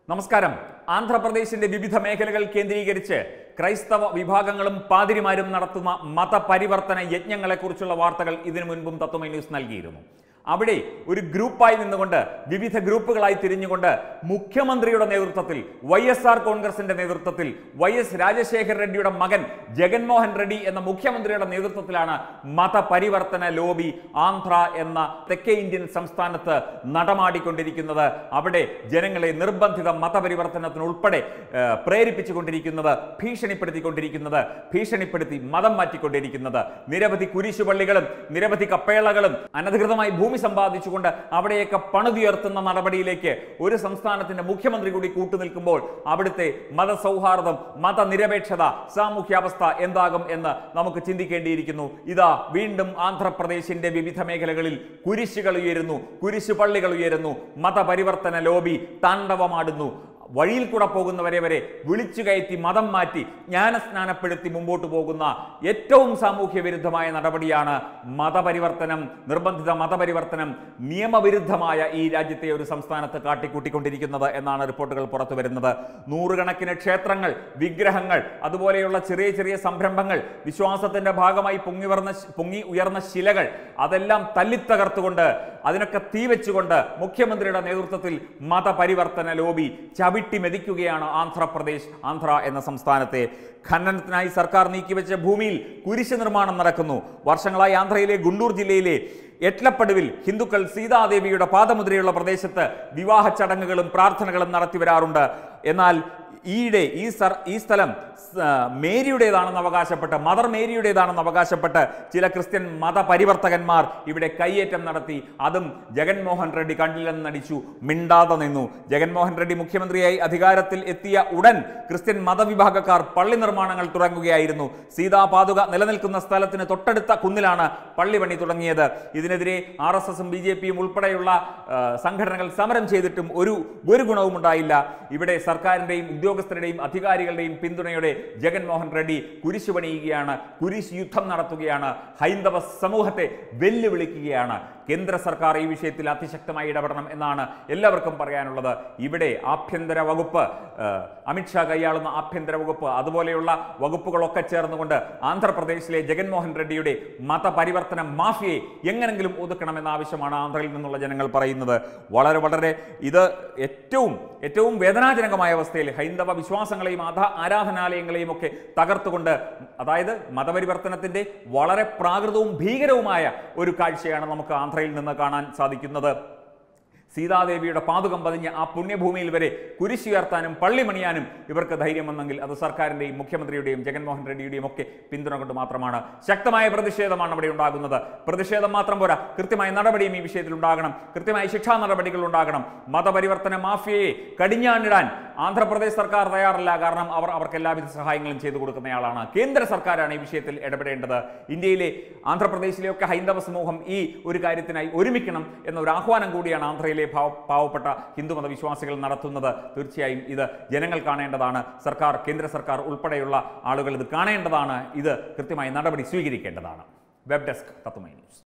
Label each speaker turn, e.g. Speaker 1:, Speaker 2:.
Speaker 1: നമസ്കാരം ആന്ധ്രാപ്രദേശിന്റെ വിവിധ മേഖലകൾ കേന്ദ്രീകരിച്ച് ക്രൈസ്തവ വിഭാഗങ്ങളും പാതിരിമാരും നടത്തുന്ന മതപരിവർത്തന യജ്ഞങ്ങളെക്കുറിച്ചുള്ള വാർത്തകൾ ഇതിനു മുൻപും തത്വമൈ ന്യൂസ് നൽകിയിരുന്നു അവിടെ ഒരു ഗ്രൂപ്പായി നിന്നുകൊണ്ട് വിവിധ ഗ്രൂപ്പുകളായി തിരിഞ്ഞുകൊണ്ട് മുഖ്യമന്ത്രിയുടെ നേതൃത്വത്തിൽ വൈ എസ് ആർ കോൺഗ്രസിന്റെ നേതൃത്വത്തിൽ വൈ എസ് രാജശേഖർ റെഡ്ഡിയുടെ മകൻ ജഗൻമോഹൻ റെഡ്ഡി എന്ന മുഖ്യമന്ത്രിയുടെ നേതൃത്വത്തിലാണ് മതപരിവർത്തന ലോബി ആന്ധ്ര എന്ന തെക്കേ ഇന്ത്യൻ സംസ്ഥാനത്ത് നടമാടിക്കൊണ്ടിരിക്കുന്നത് അവിടെ ജനങ്ങളെ നിർബന്ധിത മതപരിവർത്തനത്തിന് ഉൾപ്പെടെ ഏഹ്, പ്രേരിപ്പിച്ചുകൊണ്ടിരിക്കുന്നത് ഭീഷണിപ്പെടുത്തിക്കൊണ്ടിരിക്കുന്നത് ഭീഷണിപ്പെടുത്തി മതം മാറ്റിക്കൊണ്ടിരിക്കുന്നത് നിരവധി കുരിശുപള്ളികളും നിരവധി കപ്പേളകളും അനധികൃതമായി ഭൂമി സമ്പാദിച്ചുകൊണ്ട് അവിടെയൊക്കെ പണിതുയർത്തുന്ന നടപടിയിലേക്ക് ഒരു സംസ്ഥാനത്തിന്റെ മുഖ്യമന്ത്രി കൂടി കൂട്ടുനിൽക്കുമ്പോൾ അവിടുത്തെ മതസൗഹാർദ്ദം മതനിരപേക്ഷത സാമൂഹ്യാവസ്ഥ എന്താകും എന്ന് നമുക്ക് ചിന്തിക്കേണ്ടിയിരിക്കുന്നു ഇതാ വീണ്ടും ആന്ധ്രാപ്രദേശിന്റെ വിവിധ മേഖലകളിൽ കുരിശുകൾ ഉയരുന്നു കുരിശു പള്ളികൾ ഉയരുന്നു മതപരിവർത്തന ലോബി താണ്ഡവമാടുന്നു വഴിയിൽ കൂടെ പോകുന്നവരെ വരെ വിളിച്ചു കയറ്റി മതം മാറ്റി ജ്ഞാനസ്നാനപ്പെടുത്തി മുമ്പോട്ട് പോകുന്ന ഏറ്റവും സാമൂഹ്യ വിരുദ്ധമായ നടപടിയാണ് മതപരിവർത്തനം നിർബന്ധിത മതപരിവർത്തനം നിയമവിരുദ്ധമായ ഈ രാജ്യത്തെ ഒരു സംസ്ഥാനത്ത് കാട്ടിക്കൂട്ടിക്കൊണ്ടിരിക്കുന്നത് എന്നാണ് റിപ്പോർട്ടുകൾ പുറത്തു വരുന്നത് നൂറുകണക്കിന് ക്ഷേത്രങ്ങൾ വിഗ്രഹങ്ങൾ അതുപോലെയുള്ള ചെറിയ ചെറിയ സംരംഭങ്ങൾ വിശ്വാസത്തിന്റെ ഭാഗമായി പൊങ്ങി വർന്ന പൊങ്ങി ഉയർന്ന ശിലകൾ അതെല്ലാം തല്ലിത്തകർത്തുകൊണ്ട് അതിനൊക്കെ തീ വെച്ചുകൊണ്ട് മുഖ്യമന്ത്രിയുടെ നേതൃത്വത്തിൽ മതപരിവർത്തന ലോബി ചവിട്ടി മെതിക്കുകയാണ് ആന്ധ്രാപ്രദേശ് ആന്ധ്ര എന്ന സംസ്ഥാനത്തെ ഖനനത്തിനായി സർക്കാർ നീക്കിവെച്ച ഭൂമിയിൽ കുരിശ് നിർമ്മാണം നടക്കുന്നു വർഷങ്ങളായി ആന്ധ്രയിലെ ഗുണ്ടൂർ ജില്ലയിലെ എട്ലപ്പടുവിൽ ഹിന്ദുക്കൾ സീതാദേവിയുടെ പാദമുദ്രയുള്ള പ്രദേശത്ത് വിവാഹ ചടങ്ങുകളും പ്രാർത്ഥനകളും നടത്തി വരാറുണ്ട് എന്നാൽ ഈയിടെ ഈ സർ ഈ സ്ഥലം ആ, മേരിയുടേതാണെന്ന് അവകാശപ്പെട്ട് മദർ മേരിയുടേതാണെന്ന് അവകാശപ്പെട്ട് ചില ക്രിസ്ത്യൻ മതപരിവർത്തകന്മാർ ഇവിടെ കയ്യേറ്റം നടത്തി അതും ജഗൻമോഹൻ റെഡ്ഡി കണ്ടില്ലെന്ന് നടിച്ചു മിണ്ടാതെ നിന്നു ജഗൻമോഹൻ റെഡ്ഡി മുഖ്യമന്ത്രിയായി അധികാരത്തിൽ എത്തിയ ഉടൻ ക്രിസ്ത്യൻ മതവിഭാഗക്കാർ പള്ളി നിർമ്മാണങ്ങൾ തുടങ്ങുകയായിരുന്നു സീതാപാതുക നിലനിൽക്കുന്ന സ്ഥലത്തിന് തൊട്ടടുത്ത കുന്നിലാണ് പള്ളി പണി തുടങ്ങിയത് ഇതിനെതിരെ ആർ എസ് എസും ബി ജെ പിയും ഉൾപ്പെടെയുള്ള ആ, സംഘടനകൾ സമരം ചെയ്തിട്ടും ഒരു ഒരു ഗുണവും ഉണ്ടായില്ല ഇവിടെ സർക്കാരിന്റെയും ഉദ്യോഗസ്ഥരുടെയും അധികാരികളുടെയും പിന്തുണയോടെ ജഗൻമോഹൻ റെഡ്ഡി കുരിശു പണിയുകയാണ് കുരിശ് യുദ്ധം നടത്തുകയാണ് ഹൈന്ദവ സമൂഹത്തെ വെല്ലുവിളിക്കുകയാണ് കേന്ദ്ര സർക്കാർ ഈ വിഷയത്തിൽ അതിശക്തമായി ഇടപെടണം എന്നാണ് എല്ലാവർക്കും പറയാനുള്ളത് ഇവിടെ ആഭ്യന്തര വകുപ്പ് ആ, അമിത്ഷാ കൈയാളുന്ന ആഭ്യന്തര വകുപ്പ് അതുപോലെയുള്ള വകുപ്പുകളൊക്കെ ചേർന്നുകൊണ്ട് ആന്ധ്രാപ്രദേശിലെ ജഗൻമോഹൻ റെഡ്ഡിയുടെ മതപരിവർത്തന മാഫിയയെ എങ്ങനെങ്കിലും ഒതുക്കണമെന്ന ആവശ്യമാണ് ആന്ധ്രയിൽ നിന്നുള്ള ജനങ്ങൾ പറയുന്നത് വളരെ വളരെ ഇത് ഏറ്റവും ഏറ്റവും വേദനാജനകമായ അവസ്ഥയിൽ ഹൈന്ദവ വിശ്വാസങ്ങളെയും ആധാ ആരാധനാലയങ്ങളെയും ഒക്കെ തകർത്തുകൊണ്ട് അതായത് മതപരിവർത്തനത്തിന്റെ വളരെ പ്രാകൃതവും ഭീകരവുമായ ഒരു കാഴ്ചയാണ് നമുക്ക് ആന്ധ്രയിൽ നിന്ന് കാണാൻ സാധിക്കുന്നത് സീതാദേവിയുടെ പാതുകം പതിഞ്ഞ ആ പുണ്യഭൂമിയിൽ വരെ കുരിശുയർത്താനും പള്ളി മണിയാനും ഇവർക്ക് ധൈര്യം വന്നെങ്കിൽ അത് സർക്കാരിന്റെയും മുഖ്യമന്ത്രിയുടെയും ജഗൻമോഹൻ റെഡ്ഡിയുടെയും ഒക്കെ പിന്തുണ കൊണ്ട് മാത്രമാണ് ശക്തമായ പ്രതിഷേധമാണ് അവിടെ ഉണ്ടാകുന്നത് പ്രതിഷേധം മാത്രം പോരാ കൃത്യമായ നടപടിയും ഈ വിഷയത്തിൽ ഉണ്ടാകണം കൃത്യമായ ശിക്ഷാ നടപടികൾ ഉണ്ടാകണം മതപരിവർത്തന മാഫിയയെ കടിഞ്ഞാണിടാൻ ആന്ധ്രാപ്രദേശ് സർക്കാർ തയ്യാറല്ല കാരണം അവർ അവർക്ക് എല്ലാവിധ സഹായങ്ങളും ചെയ്തു കൊടുക്കുന്നയാളാണ് കേന്ദ്ര സർക്കാരാണ് ഈ വിഷയത്തിൽ ഇടപെടേണ്ടത് ഇന്ത്യയിലെ ആന്ധ്രാപ്രദേശിലെയൊക്കെ ഹൈന്ദവ സമൂഹം ഈ ഒരു കാര്യത്തിനായി ഒരുമിക്കണം എന്ന ഒരു ആഹ്വാനം കൂടിയാണ് ആന്ധ്രയിലെ പാവ പാവപ്പെട്ട ഹിന്ദുമത വിശ്വാസികൾ നടത്തുന്നത് തീർച്ചയായും ഇത് ജനങ്ങൾ കാണേണ്ടതാണ് സർക്കാർ കേന്ദ്ര സർക്കാർ ഉൾപ്പെടെയുള്ള ആളുകൾ ഇത് കാണേണ്ടതാണ് ഇത് കൃത്യമായി നടപടി സ്വീകരിക്കേണ്ടതാണ് വെബ് ഡെസ്ക് തത്വമൈ ന്യൂസ്